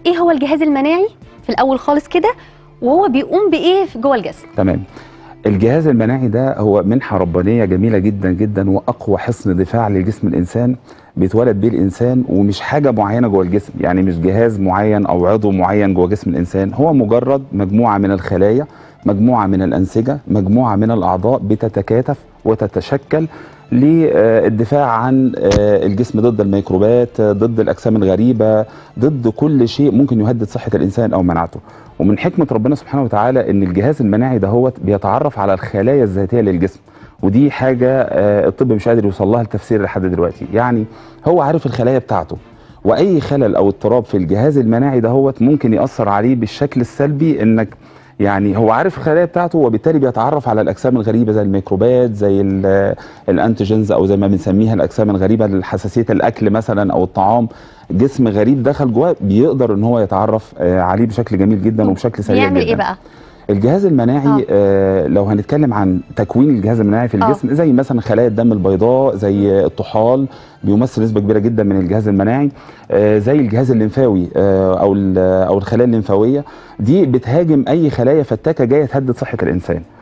ايه هو الجهاز المناعي في الاول خالص كده وهو بيقوم بايه في جوه الجسم تمام الجهاز المناعي ده هو منحة ربانية جميلة جدا جدا وأقوى حصن دفاع لجسم الإنسان بيتولد بيه الإنسان ومش حاجة معينة جوه الجسم يعني مش جهاز معين أو عضو معين جوه جسم الإنسان هو مجرد مجموعة من الخلايا مجموعة من الأنسجة مجموعة من الأعضاء بتتكاتف وتتشكل للدفاع عن آه، الجسم ضد الميكروبات آه، ضد الأجسام الغريبة ضد كل شيء ممكن يهدد صحة الإنسان أو مناعته ومن حكمة ربنا سبحانه وتعالى ان الجهاز المناعي دهوت بيتعرف على الخلايا الذاتية للجسم ودي حاجة آه، الطب مش قادر يوصل لها التفسير لحد دلوقتي يعني هو عارف الخلايا بتاعته واي خلل او اضطراب في الجهاز المناعي دهوت ممكن يأثر عليه بالشكل السلبي انك يعني هو عارف الخلايا بتاعته وبالتالي بيتعرف على الاجسام الغريبه زي الميكروبات زي ال- الانتيجينز او زي ما بنسميها الاجسام الغريبه لحساسيه الاكل مثلا او الطعام جسم غريب دخل جواه بيقدر ان هو يتعرف آه، عليه بشكل جميل جدا وبشكل سريع بيعمل جدا ايه بقى الجهاز المناعي آه. آه لو هنتكلم عن تكوين الجهاز المناعي في آه. الجسم زي مثلا خلايا الدم البيضاء زي الطحال بيمثل نسبه كبيره جدا من الجهاز المناعي آه زي الجهاز الليمفاوي آه او ال- او الخلايا الليمفاويه دي بتهاجم اي خلايا فتاكه جايه تهدد صحه الانسان